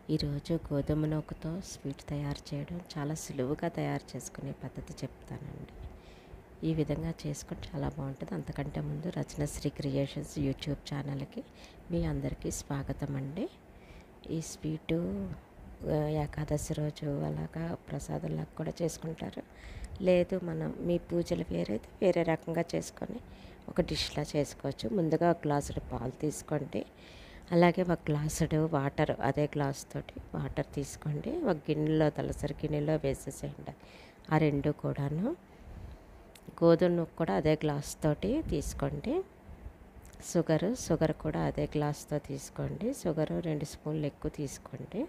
ఈరోజు గోధుమ నూకతో స్వీట్ తయారు చేయడం చాలా సులువుగా తయారు చేసుకునే పద్ధతి చెప్తానండి ఈ విధంగా చేసుకొని చాలా బాగుంటుంది అంతకంటే ముందు రచనశ్రీ క్రియేషన్స్ యూట్యూబ్ ఛానల్కి మీ అందరికీ స్వాగతం అండి ఈ స్వీటు ఆ, ఏకాదశి రోజు అలాగా ప్రసాదంలాగా కూడా చేసుకుంటారు లేదు మనం మీ పూజలు వేరైతే వేరే రకంగా చేసుకొని ఒక డిష్లా చేసుకోవచ్చు ముందుగా ఒక గ్లాసుడు పాలు తీసుకోండి అలాగే ఒక గ్లాసుడు వాటర్ అదే గ్లాస్ తోటి వాటర్ తీసుకోండి ఒక గిన్నెలో తలసరి గిన్నెలో వేసేసేయండి ఆ రెండు కూడాను గోధుమ నూక కూడా అదే గ్లాస్ తోటి తీసుకోండి షుగర్ షుగర్ కూడా అదే గ్లాస్తో తీసుకోండి షుగర్ రెండు స్పూన్లు ఎక్కువ తీసుకోండి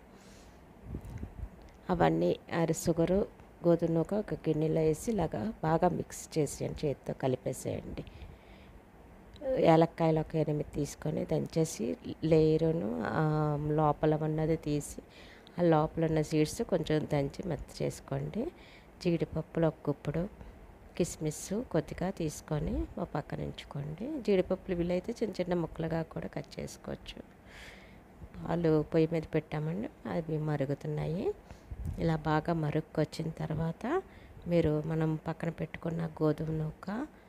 అవన్నీ అది షుగరు గోధుమ నూక ఒక గిన్నెలో వేసి ఇలాగా బాగా మిక్స్ చేసేయండి చేతితో కలిపేసేయండి ఏలక్కాయలు ఒక ఎనిమిది తీసుకొని దంచేసి లేయరును ఆ లోపల ఉన్నది తీసి ఆ లోపల ఉన్న సీడ్స్ కొంచెం దంచి మెత్త చేసుకోండి జీడిపప్పులు ఒక గుప్పుడు కిస్మిస్ కొద్దిగా తీసుకొని ఒక పక్కన ఉంచుకోండి జీడిపప్పులు వీలైతే చిన్న చిన్న ముక్కలుగా కూడా కట్ చేసుకోవచ్చు పాలు పొయ్యి మీద పెట్టామండి అవి మరుగుతున్నాయి ఇలా బాగా మరుగుకొచ్చిన తర్వాత మీరు మనం పక్కన పెట్టుకున్న గోధుమ నూక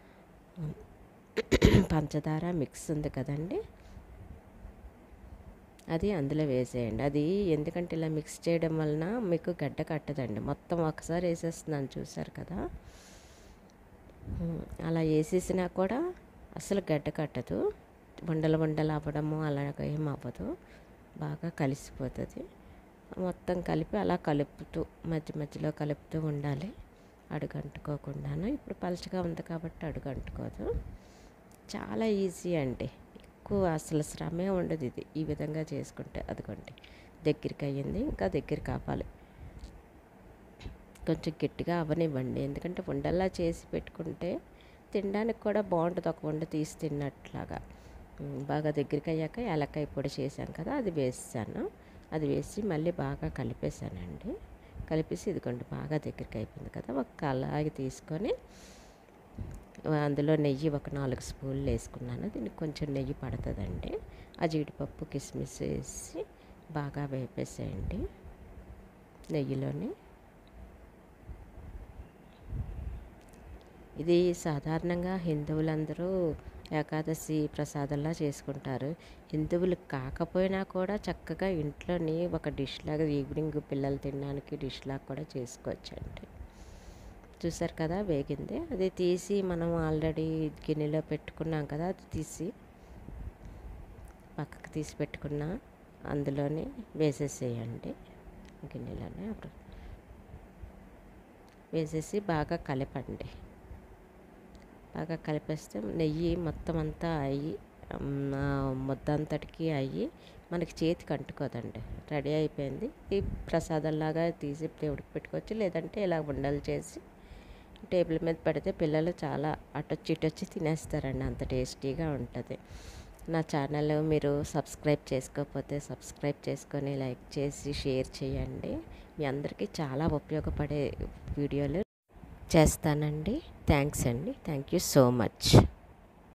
పంచదార మిక్స్ ఉంది కదండి అది అందులో వేసేయండి అది ఎందుకంటే ఇలా మిక్స్ చేయడం వలన మీకు గడ్డ కట్టదండి మొత్తం ఒకసారి వేసేస్తున్నాను చూసారు కదా ఉమ్, అలా వేసేసినా కూడా అసలు గడ్డ కట్టదు వండలు వండలు అవ్వడము అలాగ ఏం అవ్వదు బాగా కలిసిపోతుంది మొత్తం కలిపి అలా కలుపుతూ మధ్య మధ్యలో కలుపుతూ ఉండాలి అడుగంటుకోకుండాను ఇప్పుడు పలచగా ఉంది కాబట్టి అడుగంటుకోదు చాలా ఈజీ అండి ఎక్కువ అసలు శ్రమే ఉండదు ఇది ఈ విధంగా చేసుకుంటే అదిగోండి దగ్గరికి అయ్యింది ఇంకా దగ్గర కావాలి కొంచెం గట్టిగా అవ్వనివ్వండి ఎందుకంటే ఉండల్లా చేసి పెట్టుకుంటే తినడానికి కూడా బాగుంటుంది ఒక వండ తీసి తిన్నట్లాగా ఉమ్, బాగా దగ్గరికి అయ్యాక ఏలక్కాయ పొడి చేశాం కదా అది వేసాను అది వేసి మళ్ళీ బాగా కలిపేశానండి కలిపేసి ఇదిగోండి బాగా దగ్గరికి అయిపోయింది కదా ఒక అలాగే తీసుకొని అందులో నెయ్యి ఒక నాలుగు స్పూన్లు వేసుకున్నాను దీనికి కొంచెం నెయ్యి పడుతుందండి ఆ జీడిపప్పు కిస్మిస్ వేసి బాగా వేపేసేయండి నెయ్యిలోని ఇది సాధారణంగా హిందువులందరూ ఏకాదశి ప్రసాదంలా చేసుకుంటారు హిందువులు కాకపోయినా కూడా చక్కగా ఇంట్లోని ఒక డిష్ లాగా ఈవినింగ్ పిల్లలు తినడానికి డిష్ లాగా కూడా చేసుకోవచ్చండి చూసారు కదా వేగింది అది తీసి మనం ఆల్రెడీ గిన్నెలో పెట్టుకున్నాం కదా అది తీసి పక్కకు తీసి పెట్టుకున్న అందులోనే వేసేసేయండి గిన్నెలోనే అప్పుడు వేసేసి బాగా కలపండి బాగా కలిపేస్తే నెయ్యి మొత్తం అంతా అయ్యి మ్, ఆ ముద్ద అంతటికి అయ్యి మనకి చేతికి అంటుకోదండి రెడీ అయిపోయింది ఈ ప్రసాదంలాగా తీసి దేవుడికి పెట్టుకోవచ్చు లేదంటే ఇలా ఉండలు చేసి టేబుల్ మీద పెడితే పిల్లలు చాలా అటొచ్చి ఇటొచ్చి తినేస్తారండి అంత టేస్టీగా ఉంటుంది నా ఛానల్ మీరు సబ్స్క్రైబ్ చేసుకోకపోతే సబ్స్క్రైబ్ చేసుకొని లైక్ చేసి షేర్ చేయండి మీ అందరికీ చాలా ఉపయోగపడే వీడియోలు చేస్తానండి థ్యాంక్స్ అండి థ్యాంక్ యూ సో మచ్